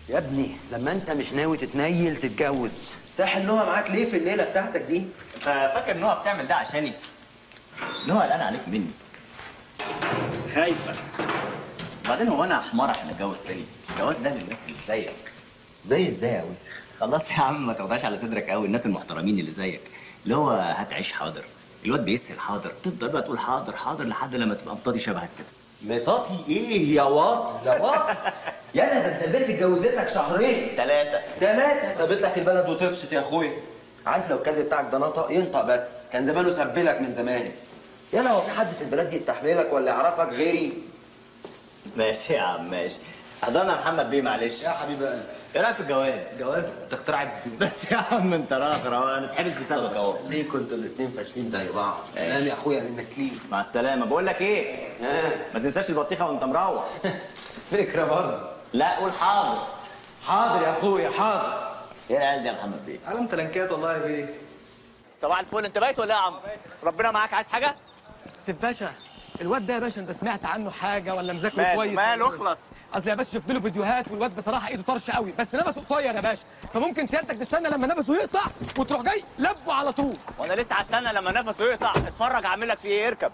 يا ابني لما انت مش ناوي تتنيل تتجوز ساحل نوع معاك ليه في الليله بتاعتك دي انت فاكر نوع بتعمل ده عشاني نوع قلقان عليك مني خايفه بعدين هو انا حمار عشان اتجوز تاني الجواز ده للناس اللي زيك زي ازاي يا وسخ خلاص يا عم ما تاخدهاش على صدرك قوي الناس المحترمين اللي زيك اللي هو هتعيش حاضر الواد بيسهل حاضر تفضل بقى تقول حاضر حاضر لحد لما تبقى مطاطي شبهك كده مطاطي ايه يا واطي يا واطي يلا ده انت البنت اتجوزتك شهرين ثلاثة ثلاثة سابت لك البلد وتفشت يا اخويا عارف لو الكلب بتاعك ده نطق ينطق بس كان زمانه سبلك من زمان يلا هو في حد في البلد دي يستحملك ولا يعرفك غيري ماشي يا عم ماشي حضرنا يا محمد بيه معلش يا حبيبي قلبي ايه رايك في الجواز؟ جواز تخترع بس يا عم انت راخر اهو انا اتحبس بسببك اهو ليه كنتوا الاثنين فاشلين زي بعض سلام يا اخويا منك ليه مع السلامه بقول لك ايه ما تنساش البطيخه وانت مروح فكرة برضه لا قول حاضر حاضر يا اخويا حاضر ايه العيال دي يا محمد بيه علم تلنكات والله يا بيه صباح الفل انت بايت ولا ايه يا عم ربنا معاك عايز حاجه سيف باشا الواد ده يا باشا انت سمعت عنه حاجه ولا مذاكره ماله كويس ماله ولا إيه؟ اخلص اصل يا باشا شفت له فيديوهات والواد بصراحه ايده طرش قوي بس نفسه قصير يا باشا فممكن سيادتك تستنى لما نفسه يقطع وتروح جاي لبه على طول وانا لسه هستنى لما نفسه يقطع اتفرج اعمل لك فيه ايه اركب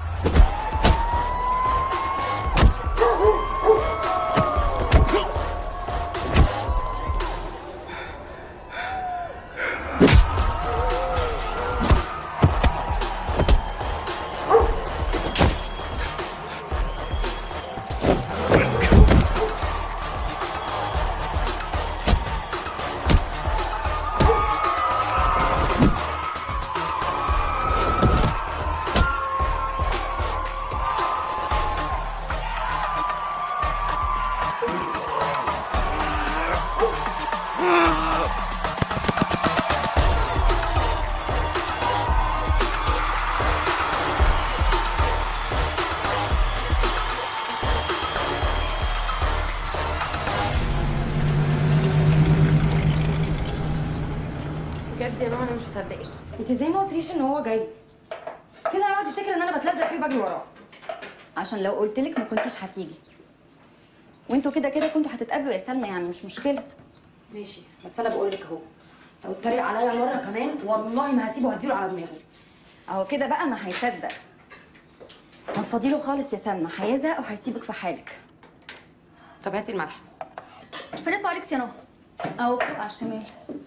بجد يا ماما انا مش مصدقاكي انت ازاي ما قلتليش ان هو جاي كده هيقعد يفتكر ان انا بتلزق فيه وبجري وراه عشان لو قلت لك ما كنتيش هتيجي وانتوا كده كده كنتوا هتتقابلوا يا سلمى يعني مش مشكله ماشي بس انا بقول لك اهو لو اتريق عليا مره كمان والله ما هسيبه هديله على دماغه اهو كده بقى ما هيصدق ما تفضيله خالص يا سلمى هيزهق وهيسيبك في حالك طب هاتي الملح فين الباركس يا نهى اهو فوق على الشمال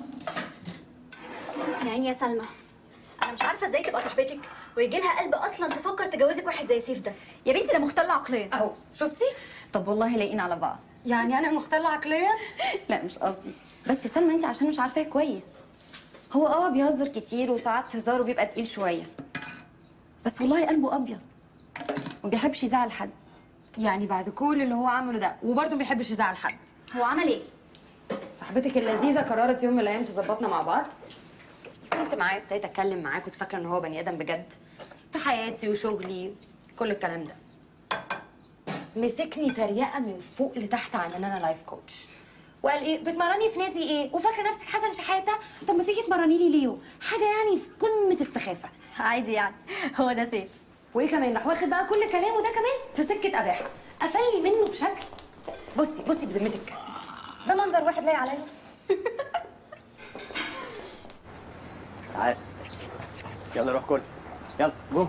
يا عيني يا سلمى انا مش عارفه ازاي تبقى صاحبتك ويجي لها قلب اصلا تفكر تجوزك واحد زي سيف ده يا بنتي ده مختل عقليا اهو شفتي طب والله لايقين على بعض يعني انا مختله عقليا لا مش قصدي بس يا سلمى انت عشان مش عارفاه كويس هو اه بيهزر كتير وساعات هزاره بيبقى تقيل شويه بس والله قلبه ابيض وما بيحبش يزعل حد يعني بعد كل اللي هو عمله ده وبرضه ما بيحبش يزعل حد هو عمل ايه صاحبتك اللذيذه قررت يوم من الايام تظبطنا مع بعض نزلت معاه ابتديت اتكلم معاه كنت فاكره ان هو بني ادم بجد في حياتي وشغلي كل الكلام ده مسكني تريقه من فوق لتحت عن ان انا لايف كوتش وقال ايه بتمرني في نادي ايه وفاكره نفسك حسن شحاته طب ما تيجي تمرني لي ليو حاجه يعني في قمه السخافه عادي يعني هو ده سيف وايه كمان راح واخد بقى كل كلامه ده كمان في سكه اباحه قفلني منه بشكل بصي بصي بذمتك ده منظر واحد لايق عليا تعال يلا روح كل يلا جو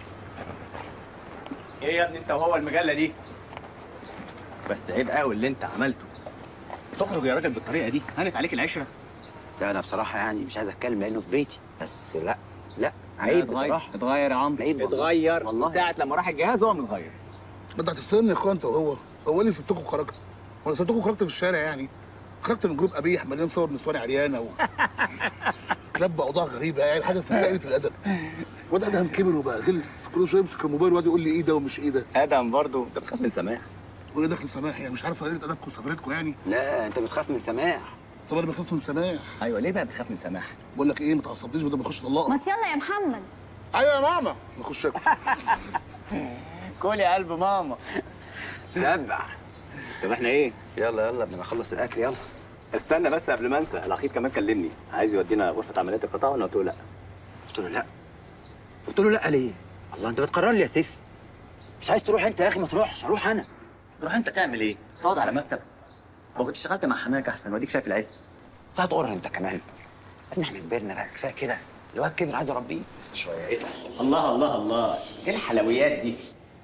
ايه يا ابني انت وهو المجله دي بس عيب قوي اللي انت عملته تخرج يا راجل بالطريقه دي هانت عليك العشره لا انا بصراحة يعني مش عايز اتكلم لانه في بيتي بس لا لا عيب بصراحة اتغير يا عمرو عيب والله. اتغير والله. ساعه لما راح الجهاز هو متغير انت هتستلمني يا اخويا انت وهو هو اللي سبتكم وخرجت وانا سبتكم وخرجت في الشارع يعني خرجت من جروب قبيح مليان صور نسوان عريانه و كلاب اوضاع غريبه يعني حاجه في قله الادب واد ادهم كبر وبقى غلس كل شويه يمسك الموبايل ويقعد يقول لي ايه ده ومش ايه ده ادم برضه انت بتخاف من سماح وايه داخل سماح يعني مش عارف قله ادبكم وسفرتكم يعني لا انت بتخاف من سماح طب انا بخاف من سماح ايوه ليه بقى بتخاف من سماح بقول لك ايه ما تعصبنيش بدل ما اخش طلاق ما يلا يا محمد ايوه يا ماما نخش اكل كل يا قلب ماما سبع طب احنا ايه يلا يلا قبل ما اخلص الاكل يلا استنى بس قبل ما انسى الاخير كمان كلمني عايز يودينا غرفه عمليات القطاع وانا قلت له لا قلت له لا قلت له لا ليه الله انت بتقرر لي يا سيف مش عايز تروح انت يا اخي ما تروحش اروح انا تروح انت تعمل ايه تقعد على مكتب ما كنت اشتغلت مع حماك احسن واديك شايف العز لا تقر انت كمان احنا احنا كبرنا بقى كفايه كده الواد كبر عايز اربيه بس شويه ايه ده الله الله الله ايه الحلويات دي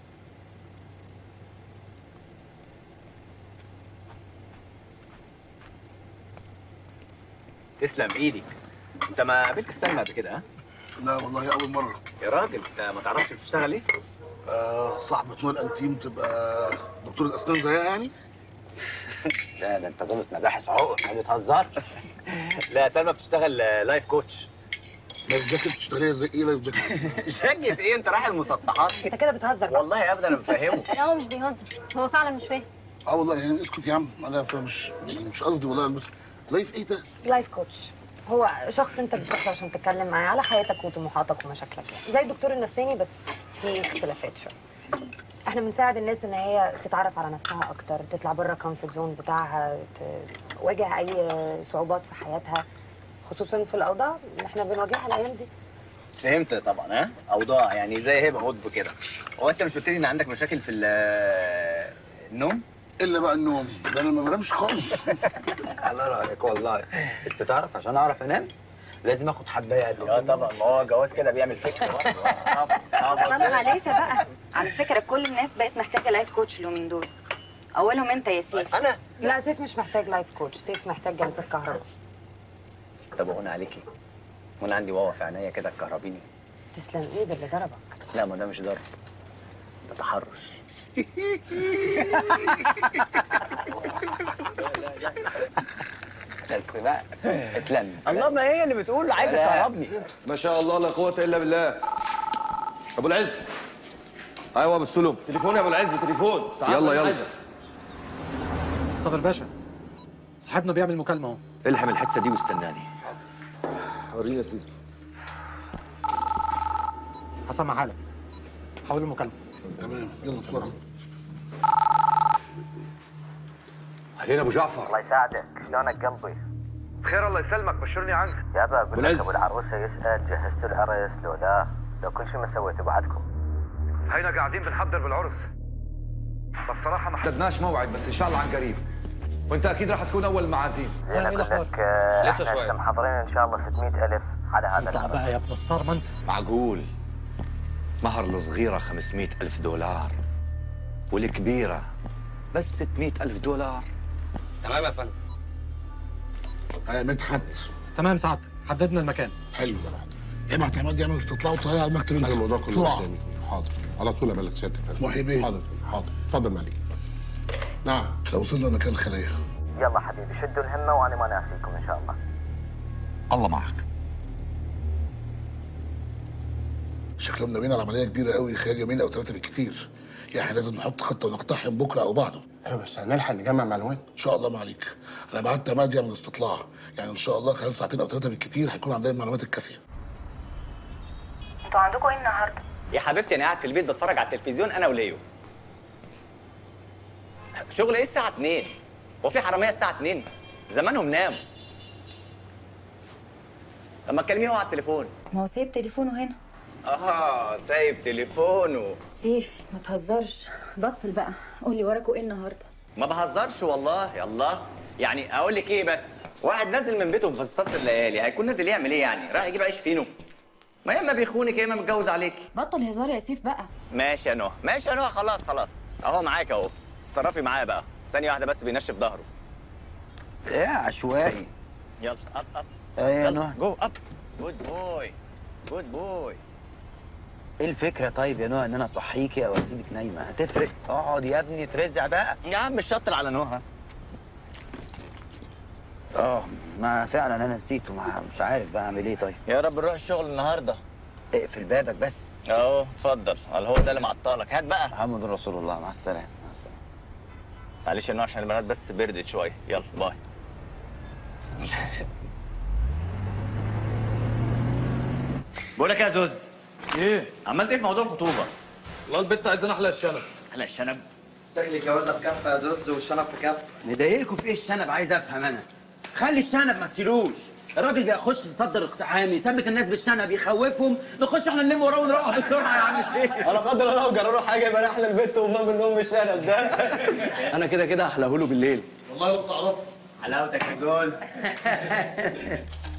تسلم ايدك انت ما قابلت السلمى قبل كده ها لا والله اول مره يا راجل انت ما تعرفش بتشتغل ايه آه صاحبة نور الانتيم تبقى دكتورة اسنان زيها يعني لا ده انت ظابط مباحث عقر ما بتهزرش لا سلمى بتشتغل لايف كوتش لايف جاكيت بتشتغليها زي ايه لايف جاكيت شقت ايه انت رايح المسطحات انت كده بتهزر بقى والله ابدا انا مفهمه لا هو مش بيهزر هو فعلا مش فاهم اه والله يعني اسكت يا عم انا مش مش قصدي والله بس لايف ايه ده؟ لايف كوتش هو شخص انت بتروح له عشان تتكلم معاه على حياتك وطموحاتك ومشاكلك زي الدكتور النفساني بس في اختلافات شويه احنا بنساعد الناس ان هي تتعرف على نفسها اكتر تطلع بره الكومفورت زون بتاعها تواجه اي صعوبات في حياتها خصوصا في الاوضاع اللي احنا بنواجهها الايام دي فهمت طبعا ها اوضاع يعني زي هبه قطب كده هو انت مش قلت لي ان عندك مشاكل في ال- النوم الا بقى النوم ده انا ما بنامش خالص الله رايك والله انت تعرف عشان اعرف انام لازم اخد حبايه قد اه طبعا ما هو جواز كده بيعمل فكره برضه. طبعا طبعا طبعا عليسة بقى على فكرة كل الناس بقت محتاجة لايف كوتش اليومين دول أولهم أنت يا سيف انا لا سيف مش محتاج لايف كوتش سيف محتاج جلسات كهرباء طب هنا عليكي وانا عندي واوا في عينيا كده تكهربيني تسلم ايد اللي ضربك لا ما ده مش ضرب ده تحرش بس بقى اتلم الله ما هي اللي بتقول عايزه لا. تهربني ما شاء الله لا قوة إلا بالله أبو العز أيوة أبو السلم تليفون يا أبو العز تليفون تعال يلا، أنا يلا. عايزك. صابر باشا صاحبنا بيعمل مكالمة اهو الحم الحته دي واستناني وريني يا سيدي هسمع حالك حول المكالمة تمام يلا بسرعه علينا ابو جعفر الله يساعدك شلونك قلبي بخير الله يسلمك بشرني عنك يابا اقول والعز. لك ابو العروسه يسال جهزتوا العرس لو لا لو كل شيء ما سويته بعدكم هينا قاعدين بنحضر بالعرس بس صراحة ما حددناش موعد بس ان شاء الله عن قريب وانت اكيد راح تكون اول معازيم زين اقول لك آه، لسه احنا شوي. هسه محضرين ان شاء الله 600 الف على هذا العرس بقى يا ابن الصار ما انت معقول مهر الصغيرة 500 ألف دولار والكبيرة بس 600 ألف دولار تمام يا فندم يا مدحت تمام سعادتك حددنا المكان حلو ابعت عماد يعمل استطلاع وطلع على المكتب انت انا الموضوع كله بسرعه قدامي حاضر على طول ابلغ سيادتك يا فندم. محي بيه. حاضر حاضر اتفضل مالك نعم لو وصلنا مكان خليه يلا حبيبي شدوا الهمه وانا ما ناسيكم ان شاء الله الله معك شكلهم ناويين على عمليه كبيره قوي خلال يومين او ثلاثه بالكتير يعني احنا لازم نحط خطه ونقتحم بكره او بعده ايوه بس هنلحق نجمع معلومات ان شاء الله ما عليك انا بعت عماد يعمل استطلاع يعني ان شاء الله خلال ساعتين او ثلاثه بالكتير هيكون عندنا المعلومات الكافيه انتوا عندكم ايه النهارده؟ يا حبيبتي انا قاعد في البيت بتفرج على التلفزيون انا وليو شغل ايه الساعه 2 هو في حراميه الساعه 2 زمانهم ناموا طب ما تكلميه هو على التليفون ما هو سايب تليفونه هنا اه سايب تليفونه سيف ما تهزرش بطل بقى قولي وراكوا ايه النهارده؟ ما بهزرش والله يلا يعني اقول لك ايه بس واحد نازل من بيته في فصاص الليالي هيكون نازل يعمل ايه يعني رايح يجيب عيش فينو ما يا اما بيخونك يا اما متجوز عليكي بطل هزار يا سيف بقى ماشي يا نهى ماشي يا نهى خلاص خلاص اهو معاك اهو اتصرفي معايا بقى ثانيه واحده بس بينشف ظهره ايه عشوائي يلا اب اب ايه يا يلا نهى جو اب جود بوي جود بوي ايه الفكره طيب يا نهى ان انا اصحيكي او اسيبك نايمه هتفرق اقعد يا ابني ترزع بقى يا عم مش شاطر على نهى اه ما فعلا انا نسيته ما مش عارف بقى اعمل ايه طيب يا رب نروح الشغل النهارده اقفل بابك بس اهو اتفضل على هو ده اللي معطلك هات بقى محمد رسول الله مع السلامه مع السلامه معلش يا نهى عشان البنات بس بردت شويه يلا باي بقول لك يا زوز ايه عملت ايه في موضوع الخطوبه؟ والله البت عايزه نحلق الشنب على الشنب شكل الجوازه في كفه يا زوز والشنب في كفه مضايقكوا في ايه الشنب عايز افهم انا خلي الشنب ما تشيلوش الراجل بيخش يصدر اقتحام يثبت الناس بالشنب يخوفهم نخش احنا نلم وراه ونروح بسرعه يا عم سيف ولا قدر الله لو جرى له حاجه يبقى احلى البت وامام النوم الشنب ده انا كده كده هحلهوله بالليل والله لو تعرفه حلاوتك يا جوز